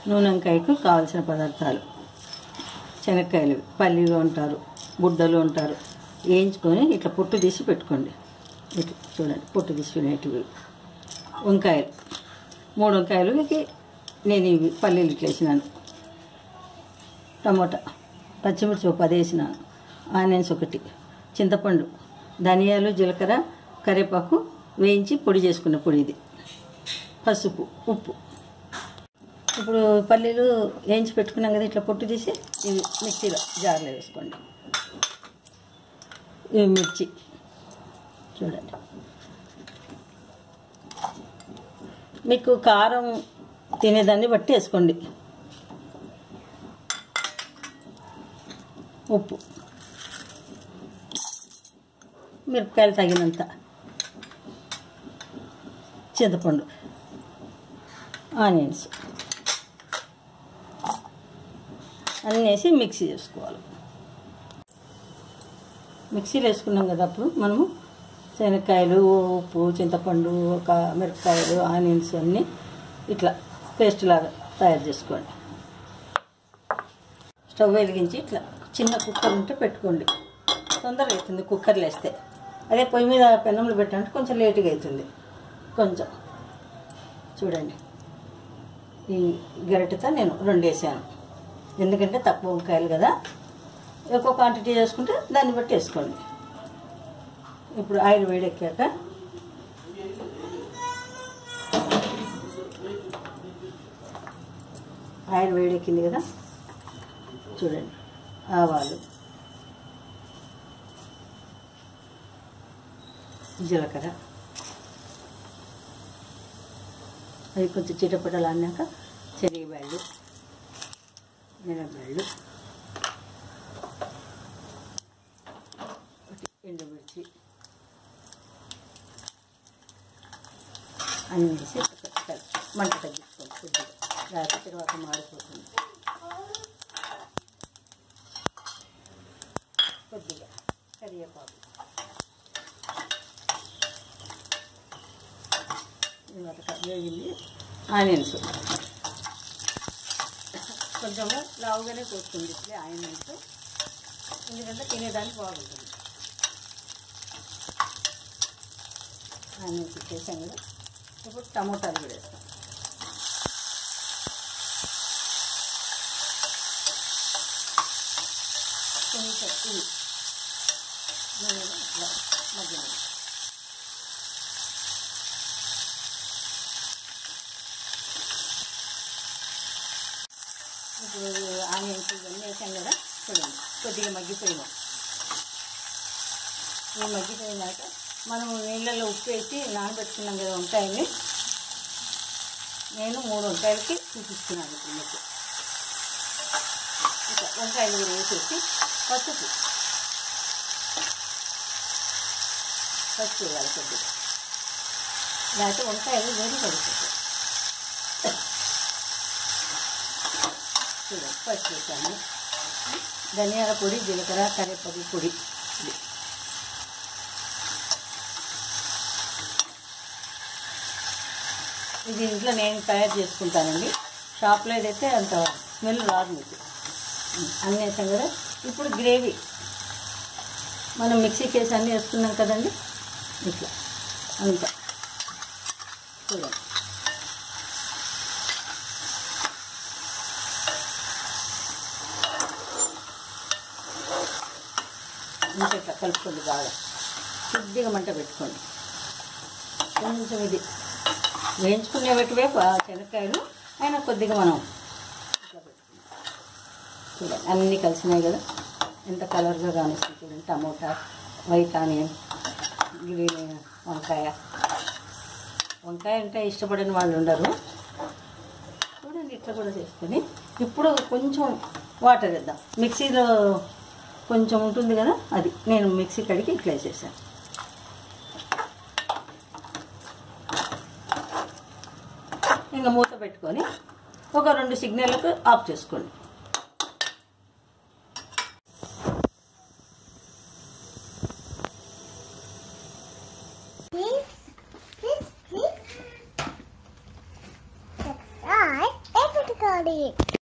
నూనె వంకాయకు కావలసిన పదార్థాలు శనక్కాయలు పల్లీలు అంటారు గుడ్డలు అంటారు వేయించుకొని ఇట్లా పొట్టు తీసి పెట్టుకోండి ఇట్లా చూడండి పొట్టు తీసుకునేటివి వంకాయలు మూడు వంకాయలకి నేను ఇవి పల్లీలు ఇట్లా వేసినాను టమోటా పచ్చిమిర్చి ఒక పది వేసినాను ఆనియన్స్ ఒకటి చింతపండు ధనియాలు జీలకర్ర కరివేపాకు వేయించి పొడి చేసుకున్న పొడి ఇది పసుపు ఉప్పు ఇప్పుడు పల్లీలు వేయించి పెట్టుకున్నాం కదా ఇట్లా పొట్టు తీసి ఇవి మిక్సీలో జార్లో వేసుకోండి ఇవి మిర్చి చూడండి మీకు కారం తినేదాన్ని బట్టి వేసుకోండి ఉప్పు మిరపకాయలు తగినంత చింతపండు ఆనియన్స్ అన్నీ వేసి మిక్సీ చేసుకోవాలి మిక్సీలో వేసుకున్నాం కదా అప్పుడు మనము శనక్కాయలు ఉప్పు చింతపండు ఒక మిరపకాయలు ఆనియన్స్ అన్నీ ఇట్లా పేస్ట్ లాగా తయారు చేసుకోండి స్టవ్ వెలిగించి ఇట్లా చిన్న కుక్కర్ ఉంటే పెట్టుకోండి తొందరగా అవుతుంది కుక్కర్లో వేస్తే అదే పొయ్యి మీద పెనంలో పెట్టాలంటే కొంచెం లేటుగా అవుతుంది కొంచెం చూడండి ఈ గరిటెతో నేను రెండు వేసాను ఎందుకంటే తక్కువ వంకాయలు కదా ఎక్కువ క్వాంటిటీ చేసుకుంటే దాన్ని బట్టి వేసుకోండి ఇప్పుడు ఆయిల్ వేడెక్కాక ఆయిల్ వేడెక్కింది కదా చూడండి ఆవాలు జీలకర్ర అవి కొంచెం చిటపటలు అన్నాక శనగబెళ్ళు మినపబెళ్ళు ఒకటి ఎండుమిర్చి అన్నీ వేసి కలిపి మంట తగ్గించుకోండి కొద్దిగా లేకపోతే తర్వాత మాడిపోతుంది కొద్దిగా కరివేపాకు తర్వాత వేగింది ఆనియన్స్ కొంచెము లావుగానే పోస్తుంది ఇట్లే ఆనియన్స్ ఎందుకంటే తినేదానికి బాగుంటుంది ఆనియన్స్ ఇచ్చేసాం కదా ఇప్పుడు టమోటాలు కూడా వేస్తాం కొంచెం ఇది నూనెలో ఇట్లా మధ్యలో ఇప్పుడు ఆనియన్స్ ఇవన్నీ వేసాం కదా చూడండి కొద్దిగా మగ్గిపోయినాం ఇవి మగ్గిపోయినాక మనం నీళ్ళల్లో ఉప్పు వేసి నానబెట్టుకున్నాం కదా వంకాయని నేను మూడు వంకాయలకి చూపిస్తున్నాను ఇప్పుడు మీకు ఇక వంకాయలు కూడా వేసేసి పసుపు పసుపు వేయాలి కొద్దిగా లేకపోతే వంకాయలు వేడి పడిపోతాయి చూడండి పసుపు వేసాను ధనియాల పొడి జీలకర్ర కరివేపాకు పొడి ఇది ఇది ఇంట్లో నేను తయారు చేసుకుంటానండి షాప్లో ఏదైతే అంత స్మెల్ రాదు మీకు అన్నీ వేసాం కదా ఇప్పుడు గ్రేవీ మనం మిక్సీ కేసి అన్నీ వేసుకున్నాం కదండి ఇట్లా అంతా చూడండి ఇంకా ఇట్లా కలుపుకోండి బాగా కొద్దిగా మంట పెట్టుకోండి కొంచెం ఇది వేయించుకునే పెట్టివే శనక్కాయలు అయినా కొద్దిగా మనం ఇట్లా పెట్టుకుందాం చూడండి అన్నీ కలిసినాయి కదా ఎంత కలర్గా కానిస్తుంది చూడండి టమోటా వైట్ ఆనియన్ గ్రీన్ వంకాయ వంకాయ అంటే ఇష్టపడని వాళ్ళు ఉండరు చూడండి ఇట్లా కూడా చేసుకొని ఇప్పుడు కొంచెం వాటర్ వేద్దాం మిక్సీలో కొంచెం ఉంటుంది కదా అది నేను మిక్సీ కడిగి ఇట్లా వేసేసాను ఇంకా మూత పెట్టుకొని ఒక రెండు సిగ్నల్లకు ఆఫ్ చేసుకోండి Please, please, please. Subscribe and చేసుకోండి